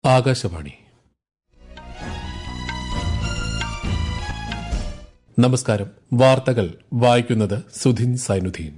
ആകാശവാണി നമസ്കാരം വാർത്തകൾ വായിക്കുന്നത് സുധിൻ സൈനുദ്ദീൻ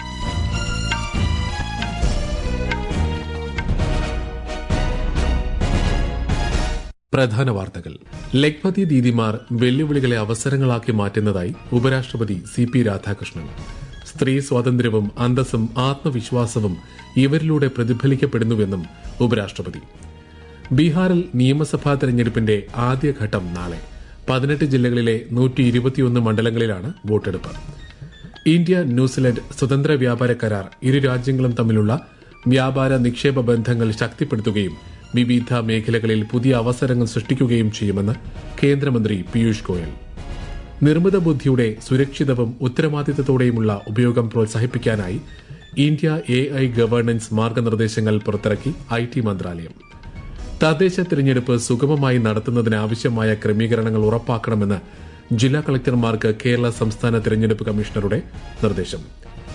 പ്രധാന വാർത്തകൾ ലഖ്പതി ദീദിമാർ വെല്ലുവിളികളെ അവസരങ്ങളാക്കി മാറ്റുന്നതായി ഉപരാഷ്ട്രപതി സി പി രാധാകൃഷ്ണൻ സ്ത്രീ സ്വാതന്ത്ര്യവും അന്തസ്സും ആത്മവിശ്വാസവും ഇവരിലൂടെ പ്രതിഫലിക്കപ്പെടുന്നുവെന്നും ഉപരാഷ്ട്രപതി ബീഹാറിൽ നിയമസഭാ തെരഞ്ഞെടുപ്പിന്റെ ആദ്യഘട്ടം നാളെ പതിനെട്ട് ജില്ലകളിലെ നൂറ്റി ഇരുപത്തിയൊന്ന് മണ്ഡലങ്ങളിലാണ് വോട്ടെടുപ്പ് ഇന്ത്യ ന്യൂസിലൻഡ് സ്വതന്ത്ര വ്യാപാര കരാർ ഇരു രാജ്യങ്ങളും തമ്മിലുള്ള വ്യാപാര നിക്ഷേപ ബന്ധങ്ങൾ ശക്തിപ്പെടുത്തുകയും വിവിധ മേഖലകളിൽ പുതിയ അവസരങ്ങൾ സൃഷ്ടിക്കുകയും ചെയ്യുമെന്ന് കേന്ദ്രമന്ത്രി പീയൂഷ് ഗോയൽ നിർമ്മിത ബുദ്ധിയുടെ സുരക്ഷിതവും ഉത്തരവാദിത്തത്തോടെയുമുള്ള ഉപയോഗം പ്രോത്സാഹിപ്പിക്കാനായി ഇന്ത്യ എ ഐ ഗവേണൻസ് മാർഗനിർദ്ദേശങ്ങൾ പുറത്തിറക്കി ഐ ടി മന്ത്രാലയം തദ്ദേശ തിരഞ്ഞെടുപ്പ് സുഗമമായി നടത്തുന്നതിനാവശ്യമായ ക്രമീകരണങ്ങൾ ഉറപ്പാക്കണമെന്ന് ജില്ലാ കളക്ടർമാർക്ക് കേരള സംസ്ഥാന തിരഞ്ഞെടുപ്പ് കമ്മീഷണറുടെ നിർദ്ദേശം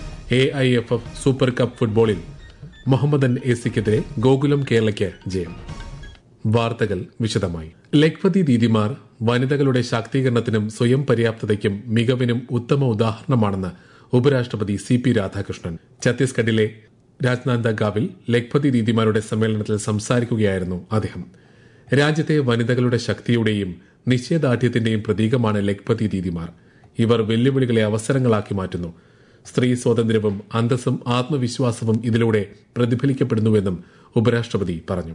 A I F F super cup ഫുട്ബോളിൽ മുഹമ്മദൻ എ സിക്കെതിരെ ഗോകുലം കേരളയ്ക്ക് ജയം വാർത്തകൾ വിശദമായി ലഖ്പതി ദീദിമാർ വനിതകളുടെ ശാക്തീകരണത്തിനും സ്വയം പര്യാപ്തതയ്ക്കും മികവിനും ഉത്തമ ഉദാഹരണമാണെന്ന് ഉപരാഷ്ട്രപതി സി പി രാധാകൃഷ്ണൻ ഛത്തീസ്ഗഡിലെ രാജ്നാന്ദഗാവിൽ ലഖ്പതി ദീദിമാരുടെ സമ്മേളനത്തിൽ സംസാരിക്കുകയായിരുന്നു അദ്ദേഹം രാജ്യത്തെ വനിതകളുടെ ശക്തിയുടെയും നിശ്ചയദാർഢ്യത്തിന്റെയും പ്രതീകമാണ് ലഖ്പതി ദീദിമാർ ഇവർ വെല്ലുവിളികളെ അവസരങ്ങളാക്കി മാറ്റുന്നു സ്ത്രീ സ്വാതന്ത്ര്യവും അന്തസ്സും ആത്മവിശ്വാസവും ഇതിലൂടെ പ്രതിഫലിക്കപ്പെടുന്നുവെന്നും ഉപരാഷ്ട്രപതി പറഞ്ഞു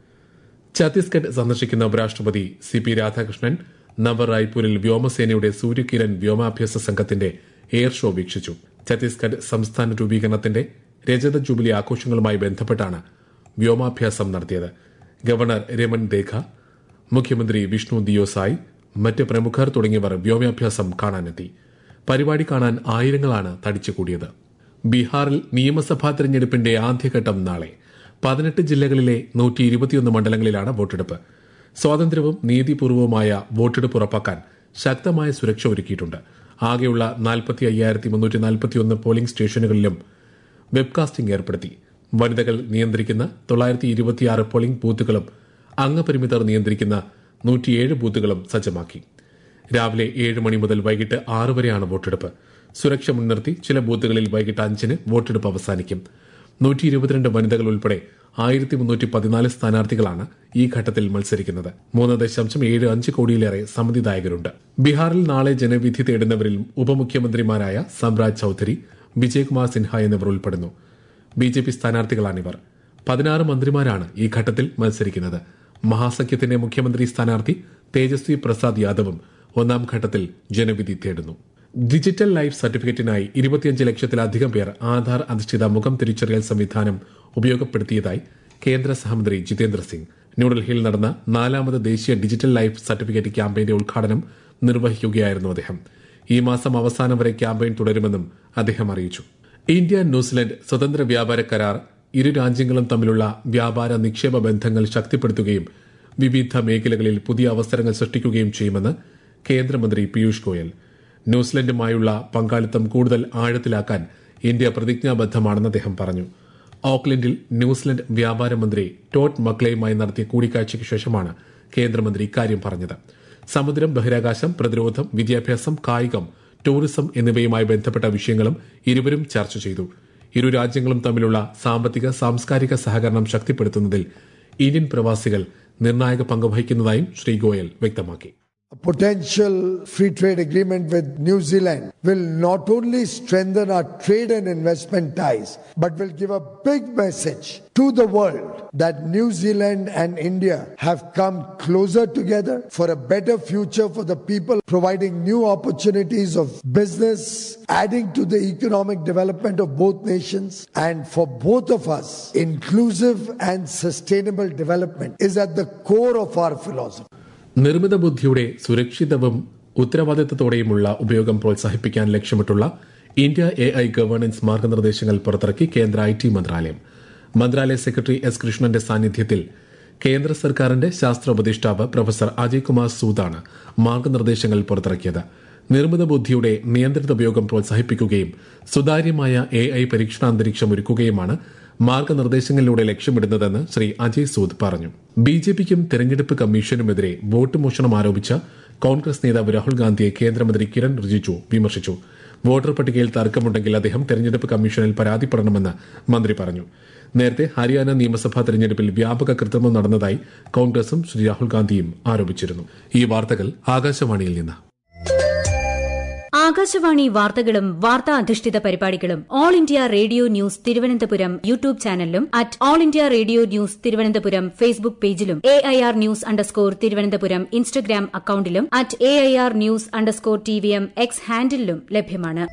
ഛത്തീസ്ഗഡ് സന്ദർശിക്കുന്ന ഉപരാഷ്ട്രപതി സി പി രാധാകൃഷ്ണൻ നവറായ്പൂരിൽ വ്യോമസേനയുടെ സൂര്യകിരൺ വ്യോമാഭ്യാസ സംഘത്തിന്റെ എയർ ഷോ വീക്ഷിച്ചു ഛത്തീസ്ഗഡ് സംസ്ഥാന രൂപീകരണത്തിന്റെ രജത ജൂബിലി ആഘോഷങ്ങളുമായി ബന്ധപ്പെട്ടാണ് വ്യോമാഭ്യാസം നടത്തിയത് ഗവർണർ രമൺ ദേഖ മുഖ്യമന്ത്രി വിഷ്ണു ദിയോസായ് മറ്റ് പ്രമുഖർ തുടങ്ങിയവർ വ്യോമാഭ്യാസം കാണാനെത്തി പരിപാടി കാണാൻ ആയിരങ്ങളാണ് തടിച്ചുകൂടിയത് ബീഹാറിൽ നിയമസഭാ തെരഞ്ഞെടുപ്പിന്റെ ആദ്യഘട്ടം നാളെ പതിനെട്ട് ജില്ലകളിലെ നൂറ്റി ഇരുപത്തിയൊന്ന് മണ്ഡലങ്ങളിലാണ് വോട്ടെടുപ്പ് സ്വാതന്ത്ര്യവും നീതിപൂർവവുമായ വോട്ടെടുപ്പ് ഉറപ്പാക്കാൻ ശക്തമായ സുരക്ഷ ഒരുക്കിയിട്ടുണ്ട് ആകെയുള്ള നാൽപ്പത്തി അയ്യായിരത്തി മുന്നൂറ്റി നാൽപ്പത്തിയൊന്ന് പോളിംഗ് സ്റ്റേഷനുകളിലും വെബ്കാസ്റ്റിംഗ് ഏർപ്പെടുത്തി വനിതകൾ നിയന്ത്രിക്കുന്ന തൊള്ളായിരത്തി ഇരുപത്തിയാറ് പോളിംഗ് ബൂത്തുകളും അംഗപരിമിതർ നിയന്ത്രിക്കുന്ന നൂറ്റിയേഴ് ബൂത്തുകളും സജ്ജമാക്കി രാവിലെ ഏഴ് മണി മുതൽ വൈകിട്ട് ആറ് വരെയാണ് വോട്ടെടുപ്പ് സുരക്ഷ മുൻനിർത്തി ചില ബൂത്തുകളിൽ വൈകിട്ട് അഞ്ചിന് വോട്ടെടുപ്പ് അവസാനിക്കും നൂറ്റി ഇരുപത്തിരണ്ട് വനിതകൾ ഉൾപ്പെടെ ആയിരത്തി മുന്നൂറ്റി പതിനാല് സ്ഥാനാർത്ഥികളാണ് ഈ ഘട്ടത്തിൽ മത്സരിക്കുന്നത് മൂന്ന് ദശാംശം ഏഴ് അഞ്ച് കോടിയിലേറെ സമ്മതിദായകരുണ്ട് ബീഹാറിൽ നാളെ ജനവിധി തേടുന്നവരിൽ ഉപമുഖ്യമന്ത്രിമാരായ സംരാജ് ചൌധരി വിജയകുമാർ സിൻഹ എന്നിവർ ഉൾപ്പെടുന്നു ബി ജെ പി സ്ഥാനാർത്ഥികളാണിവർ പതിനാറ് മന്ത്രിമാരാണ് ഈ ഘട്ടത്തിൽ മത്സരിക്കുന്നത് മഹാസഖ്യത്തിന്റെ മുഖ്യമന്ത്രി സ്ഥാനാർത്ഥി തേജസ്വി പ്രസാദ് യാദവും ഒന്നാം ഘട്ടത്തിൽ ജനവിധി തേടുന്നു ഡിജിറ്റൽ ലൈഫ് സർട്ടിഫിക്കറ്റിനായി ഇരുപത്തിയഞ്ച് ലക്ഷത്തിലധികം പേർ ആധാർ അധിഷ്ഠിത മുഖം തിരിച്ചറിയൽ സംവിധാനം ഉപയോഗപ്പെടുത്തിയതായി കേന്ദ്ര സഹമന്ത്രി ജിതേന്ദ്ര സിംഗ് ന്യൂഡൽഹിയിൽ നടന്ന നാലാമത് ദേശീയ ഡിജിറ്റൽ ലൈഫ് സർട്ടിഫിക്കറ്റ് ക്യാമ്പയിന്റെ ഉദ്ഘാടനം നിർവഹിക്കുകയായിരുന്നു അദ്ദേഹം ഈ മാസം അവസാനം വരെ ക്യാമ്പയിൻ തുടരുമെന്നും അദ്ദേഹം അറിയിച്ചു ഇന്ത്യ ന്യൂസിലൻഡ് സ്വതന്ത്ര വ്യാപാര കരാർ ഇരു രാജ്യങ്ങളും തമ്മിലുള്ള വ്യാപാര നിക്ഷേപ ബന്ധങ്ങൾ ശക്തിപ്പെടുത്തുകയും വിവിധ മേഖലകളിൽ പുതിയ അവസരങ്ങൾ സൃഷ്ടിക്കുകയും ചെയ്യുമെന്ന് കേന്ദ്രമന്ത്രി പീയൂഷ് ഗോയൽ ന്യൂസിലൻഡുമായുള്ള പങ്കാളിത്തം കൂടുതൽ ആഴത്തിലാക്കാൻ ഇന്ത്യ പ്രതിജ്ഞാബദ്ധമാണെന്ന് അദ്ദേഹം പറഞ്ഞു ഓക്ലൻഡിൽ ന്യൂസിലൻഡ് വ്യാപാര മന്ത്രി ടോട്ട് മക്ലെയുമായി നടത്തിയ കൂടിക്കാഴ്ചയ്ക്ക് ശേഷമാണ് കേന്ദ്രമന്ത്രി ഇക്കാര്യം പറഞ്ഞത് സമുദ്രം ബഹിരാകാശം പ്രതിരോധം വിദ്യാഭ്യാസം കായികം ടൂറിസം എന്നിവയുമായി ബന്ധപ്പെട്ട വിഷയങ്ങളും ഇരുവരും ചർച്ച ചെയ്തു ഇരു രാജ്യങ്ങളും തമ്മിലുള്ള സാമ്പത്തിക സാംസ്കാരിക സഹകരണം ശക്തിപ്പെടുത്തുന്നതിൽ ഇന്ത്യൻ പ്രവാസികൾ നിർണായക പങ്കുവഹിക്കുന്നതായും ശ്രീ ഗോയൽ വ്യക്തമാക്കി A potential free trade agreement with New Zealand will not only strengthen our trade and investment ties, but will give a big message to the world that New Zealand and India have come closer together for a better future for the people, providing new opportunities of business, adding to the economic development of both nations, and for both of us, inclusive and sustainable development is at the core of our philosophy. നിർമ്മിത ബുദ്ധിയുടെ സുരക്ഷിതവും ഉത്തരവാദിത്തത്തോടെയുമുള്ള ഉപയോഗം പ്രോത്സാഹിപ്പിക്കാൻ ലക്ഷ്യമിട്ടുള്ള India A I governance മാർഗനിർദ്ദേശങ്ങൾ പുറത്തിറക്കി കേന്ദ്ര ഐ ടി മന്ത്രാലയം മന്ത്രാലയ സെക്രട്ടറി എസ് കൃഷ്ണന്റെ സാന്നിധ്യത്തിൽ കേന്ദ്ര സർക്കാരിന്റെ ശാസ്ത്ര ഉപദേഷ്ടാവ് പ്രൊഫസർ അജയ് കുമാർ സൂദാണ് മാർഗനിർദ്ദേശങ്ങൾ പുറത്തിറക്കിയത് നിർമ്മിത ബുദ്ധിയുടെ നിയന്ത്രിത ഉപയോഗം പ്രോത്സാഹിപ്പിക്കുകയും സുതാര്യമായ എ ഐ പരീക്ഷണാന്തരീക്ഷം ഒരുക്കുകയുമാണ് മാർഗനിർദ്ദേശങ്ങളിലൂടെ ലക്ഷ്യമിടുന്നതെന്ന് ശ്രീ അജയ് സൂദ് പറഞ്ഞു ബി ജെ പിക്കും തെരഞ്ഞെടുപ്പ് കമ്മീഷനുമെതിരെ വോട്ട് മോഷണം ആരോപിച്ച കോൺഗ്രസ് നേതാവ് രാഹുൽ ഗാന്ധിയെ കേന്ദ്രമന്ത്രി കിരൺ റിജിജു വിമർശിച്ചു വോട്ടർ പട്ടികയിൽ തർക്കമുണ്ടെങ്കിൽ അദ്ദേഹം തെരഞ്ഞെടുപ്പ് കമ്മീഷനിൽ പരാതിപ്പെടണമെന്ന് മന്ത്രി പറഞ്ഞു നേരത്തെ ഹരിയാന നിയമസഭാ തെരഞ്ഞെടുപ്പിൽ വ്യാപക കൃത്രിമം നടന്നതായി കോൺഗ്രസും ശ്രീ രാഹുൽ ഗാന്ധിയും ആരോപിച്ചിരുന്നു ഈ വാർത്തകൾ ആകാശവാണിയിൽ നിന്ന് ആകാശവാണി വാർത്തകളും വാർത്താ അധിഷ്ഠിത പരിപാടികളും all India radio news Thiruvananthapuram YouTube ചാനലിലും at all India radio news Thiruvananthapuram Facebook പേജിലും A I R news underscore Thiruvananthapuram Instagram അക്കൌണ്ടിലും at A I R news underscore T V M X ഹാൻഡിലും ലഭ്യമാണ്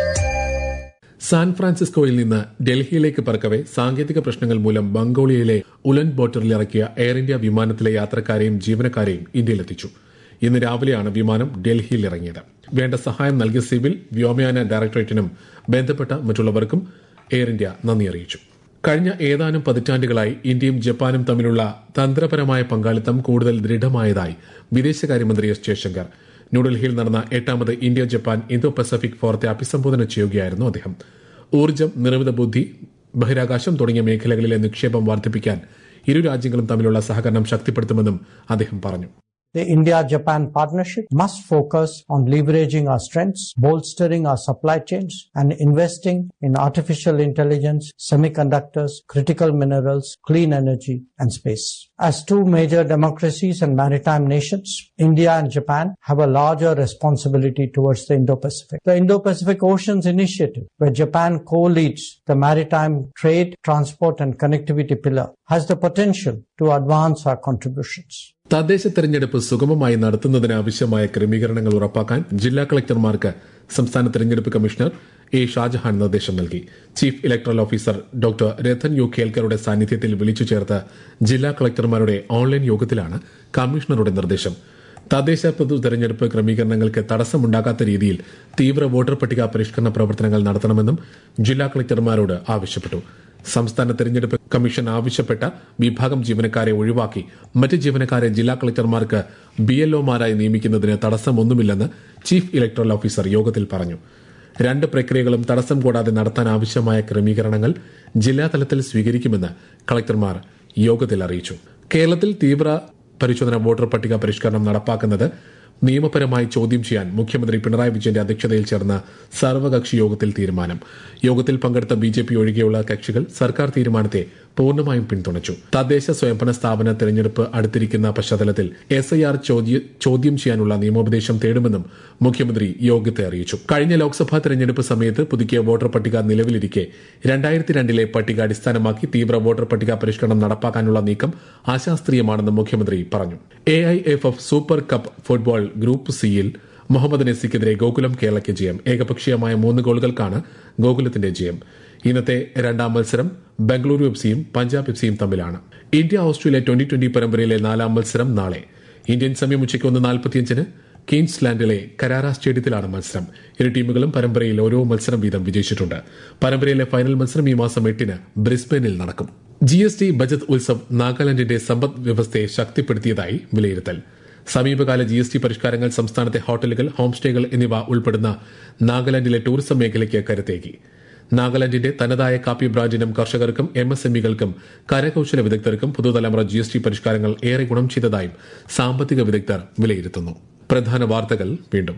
സാൻ ഫ്രാൻസിസ്കോയിൽ നിന്ന് ഡൽഹിയിലേക്ക് പറക്കവെ സാങ്കേതിക പ്രശ്നങ്ങൾ മൂലം മംഗോളിയയിലെ ഉലൻ ബോട്ടറിൽ ഇറക്കിയ എയർ ഇന്ത്യ വിമാനത്തിലെ യാത്രക്കാരെയും ജീവനക്കാരെയും ഇന്ത്യയിലെത്തിച്ചു ഇന്ന് രാവിലെയാണ് വിമാനം ഡൽഹിയിൽ ഇറങ്ങിയത് വേണ്ട സഹായം നൽകിയ സിവിൽ വ്യോമയാന ഡയറക്ടറേറ്റിനും ബന്ധപ്പെട്ട മറ്റുള്ളവർക്കും എയർ ഇന്ത്യ നന്ദി അറിയിച്ചു കഴിഞ്ഞ ഏതാനും പതിറ്റാണ്ടുകളായി ഇന്ത്യയും ജപ്പാനും തമ്മിലുള്ള തന്ത്രപരമായ പങ്കാളിത്തം കൂടുതൽ ദൃഢമായതായി വിദേശകാര്യമന്ത്രി എസ് ജയശങ്കർ ന്യൂഡൽഹിയിൽ നടന്ന എട്ടാമത് ഇന്ത്യ ജപ്പാൻ ഇന്തോ പസഫിക് ഫോറത്തെ അഭിസംബോധന ചെയ്യുകയായിരുന്നു അദ്ദേഹം ഊർജ്ജം നിർമ്മിത ബുദ്ധി ബഹിരാകാശം തുടങ്ങിയ മേഖലകളിലെ നിക്ഷേപം വർദ്ധിപ്പിക്കാൻ ഇരു രാജ്യങ്ങളും തമ്മിലുള്ള സഹകരണം ശക്തിപ്പെടുത്തുമെന്നും അദ്ദേഹം പറഞ്ഞു The India Japan partnership must focus on leveraging our strengths, bolstering our supply chains, and investing in artificial intelligence, semiconductors, critical minerals, clean energy, and space. As two major democracies and maritime nations, India and Japan have a larger responsibility towards the Indo-Pacific. The Indo-Pacific Oceans Initiative, where Japan co-leads the maritime trade, transport, and connectivity pillar, has the potential to advance our contributions. തദ്ദേശ തെരഞ്ഞെടുപ്പ് സുഗമമായി നടത്തുന്നതിന് ആവശ്യമായ ക്രമീകരണങ്ങൾ ഉറപ്പാക്കാൻ ജില്ലാ കളക്ടർമാർക്ക് സംസ്ഥാന തെരഞ്ഞെടുപ്പ് കമ്മീഷണർ എ ഷാജഹാൻ നിർദ്ദേശം നൽകി chief electoral officer doctor Rathan U കേൽക്കറുടെ സാന്നിധ്യത്തിൽ വിളിച്ചു ചേർത്ത ജില്ലാ കളക്ടർമാരുടെ ഓൺലൈൻ യോഗത്തിലാണ് കമ്മീഷണറുടെ നിർദ്ദേശം തദ്ദേശ പൊതു തെരഞ്ഞെടുപ്പ് ക്രമീകരണങ്ങൾക്ക് തടസ്സമുണ്ടാകാത്ത രീതിയിൽ തീവ്ര വോട്ടർ പട്ടിക പരിഷ്കരണ പ്രവർത്തനങ്ങൾ നടത്തണമെന്നും ജില്ലാ കളക്ടർമാരോട് ആവശ്യപ്പെട്ടു സംസ്ഥാന തെരഞ്ഞെടുപ്പ് കമ്മീഷൻ ആവശ്യപ്പെട്ട വിഭാഗം ജീവനക്കാരെ ഒഴിവാക്കി മറ്റ് ജീവനക്കാരെ ജില്ലാ കളക്ടർമാർക്ക് ബി എൽഒമാരായി നിയമിക്കുന്നതിന് തടസ്സമൊന്നുമില്ലെന്ന് ചീഫ് ഇലക്ടറൽ ഓഫീസർ യോഗത്തിൽ പറഞ്ഞു രണ്ട് പ്രക്രിയകളും തടസ്സം കൂടാതെ നടത്താൻ ആവശ്യമായ ക്രമീകരണങ്ങൾ ജില്ലാതലത്തിൽ സ്വീകരിക്കുമെന്ന് കളക്ടർമാർ യോഗത്തിൽ അറിയിച്ചു കേരളത്തിൽ തീവ്ര പരിശോധന വോട്ടർ പട്ടിക പരിഷ്കരണം നടപ്പാക്കുന്നത് നിയമപരമായി ചോദ്യം ചെയ്യാൻ മുഖ്യമന്ത്രി പിണറായി വിജയന്റെ അധ്യക്ഷതയിൽ ചേർന്ന സർവകക്ഷി യോഗത്തിൽ തീരുമാനം യോഗത്തിൽ പങ്കെടുത്ത ബി ജെ പി ഒഴികെയുള്ള കക്ഷികൾ സർക്കാർ തീരുമാനത്തെ പൂർണ്ണമായും പിന്തുണച്ചു തദ്ദേശ സ്വയംഭരണ സ്ഥാപന തെരഞ്ഞെടുപ്പ് അടുത്തിരിക്കുന്ന പശ്ചാത്തലത്തിൽ എസ് ഐ ആർ ചോദ്യം ചെയ്യാനുള്ള നിയമോപദേശം തേടുമെന്നും മുഖ്യമന്ത്രി യോഗത്തെ അറിയിച്ചു കഴിഞ്ഞ ലോക്സഭാ തെരഞ്ഞെടുപ്പ് സമയത്ത് പുതുക്കിയ വോട്ടർ പട്ടിക നിലവിലിരിക്കെ രണ്ടായിരത്തി രണ്ടിലെ പട്ടിക അടിസ്ഥാനമാക്കി തീവ്ര വോട്ടർ പട്ടിക പരിഷ്കരണം നടപ്പാക്കാനുള്ള നീക്കം അശാസ്ത്രീയമാണെന്ന് മുഖ്യമന്ത്രി പറഞ്ഞു A I F F super cup football group സിയിൽ മുഹമ്മദ് നസിക്കെതിരെ ഗോകുലം കേരളയ്ക്ക് ജയം ഏകപക്ഷീയമായ മൂന്ന് ഗോളുകൾക്കാണ് ഗോകുലത്തിന്റെ ജയം ഇന്നത്തെ രണ്ടാം മത്സരം ബംഗളൂരു എഫ് സിയും പഞ്ചാബ് എഫ് സിയും തമ്മിലാണ് ഇന്ത്യ ഓസ്ട്രേലിയ ട്വന്റി ട്വന്റി പരമ്പരയിലെ നാലാം മത്സരം നാളെ ഇന്ത്യൻ സമയം ഉച്ചയ്ക്ക് ഒന്ന് നാൽപ്പത്തിയഞ്ചിന് കീൻസ്ലാൻഡിലെ കരാര സ്റ്റേഡിയത്തിലാണ് മത്സരം ഇരു ടീമുകളും പരമ്പരയിൽ ഓരോ മത്സരം വീതം വിജയിച്ചിട്ടുണ്ട് പരമ്പരയിലെ ഫൈനൽ മത്സരം ഈ മാസം എട്ടിന് ബ്രിസ്ബനിൽ നടക്കും G S T budget Utsav നാഗാലാൻഡിന്റെ സമ്പദ് വ്യവസ്ഥയെ ശക്തിപ്പെടുത്തിയതായി വിലയിരുത്തൽ സമീപകാല ജി എസ് ടി പരിഷ്കാരങ്ങൾ സംസ്ഥാനത്തെ ഹോട്ടലുകൾ ഹോം സ്റ്റേകൾ എന്നിവ ഉൾപ്പെടുന്ന നാഗാലാൻഡിലെ ടൂറിസം മേഖലയ്ക്ക് കരുത്തേകി നാഗാലാൻഡിന്റെ തനതായ കാപ്പി ബ്രാൻഡിനും കർഷകർക്കും എം എസ് എം ഇകൾക്കും കരകൌശല വിദഗ്ധർക്കും പുതുതലമുറ ജി എസ് ടി പരിഷ്കാരങ്ങൾ ഏറെ ഗുണം ചെയ്തതായും സാമ്പത്തിക വിദഗ്ധർ വിലയിരുത്തുന്നു പ്രധാന വാർത്തകൾ വീണ്ടും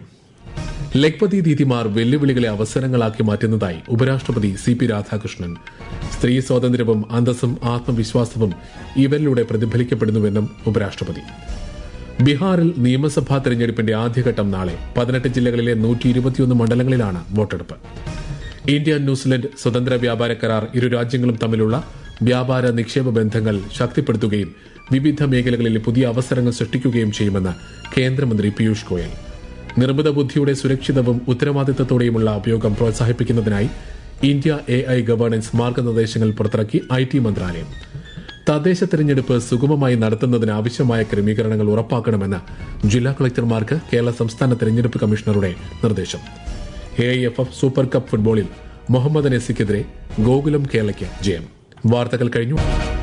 ലഖ്പതി ദീദിമാർ വെല്ലുവിളികളെ അവസരങ്ങളാക്കി മാറ്റുന്നതായി ഉപരാഷ്ട്രപതി സി പി രാധാകൃഷ്ണൻ സ്ത്രീ സ്വാതന്ത്ര്യവും അന്തസ്സും ആത്മവിശ്വാസവും ഇവരിലൂടെ പ്രതിഫലിക്കപ്പെടുന്നുവെന്നും ഉപരാഷ്ട്രപതി ബീഹാറിൽ നിയമസഭാ തെരഞ്ഞെടുപ്പിന്റെ ആദ്യഘട്ടം നാളെ പതിനെട്ട് ജില്ലകളിലെ നൂറ്റി ഇരുപത്തിയൊന്ന് മണ്ഡലങ്ങളിലാണ് വോട്ടെടുപ്പ് ഇന്ത്യ ന്യൂസിലൻഡ് സ്വതന്ത്ര വ്യാപാര കരാർ ഇരു രാജ്യങ്ങളും തമ്മിലുള്ള വ്യാപാര നിക്ഷേപ ബന്ധങ്ങൾ ശക്തിപ്പെടുത്തുകയും വിവിധ മേഖലകളിൽ പുതിയ അവസരങ്ങൾ സൃഷ്ടിക്കുകയും ചെയ്യുമെന്ന് കേന്ദ്രമന്ത്രി പീയൂഷ് ഗോയൽ നിർമ്മിത ബുദ്ധിയുടെ സുരക്ഷിതവും ഉത്തരവാദിത്തത്തോടെയുമുള്ള ഉപയോഗം പ്രോത്സാഹിപ്പിക്കുന്നതിനായി ഇന്ത്യ എ ഐ ഗവേണൻസ് മാർഗനിർദ്ദേശങ്ങൾ പുറത്തിറക്കി ഐ ടി മന്ത്രാലയം തദ്ദേശ തെരഞ്ഞെടുപ്പ് സുഗമമായി നടത്തുന്നതിന് ആവശ്യമായ ക്രമീകരണങ്ങൾ ഉറപ്പാക്കണമെന്ന് ജില്ലാ കളക്ടർമാർക്ക് കേരള സംസ്ഥാന തെരഞ്ഞെടുപ്പ് കമ്മീഷണറുടെ നിർദ്ദേശം A I F F super cup ഫുട്ബോളിൽ മുഹമ്മദ് നസിക്കെതിരെ ഗോകുലം കേരളയ്ക്ക് ജയം വാർത്തകൾ കഴിഞ്ഞു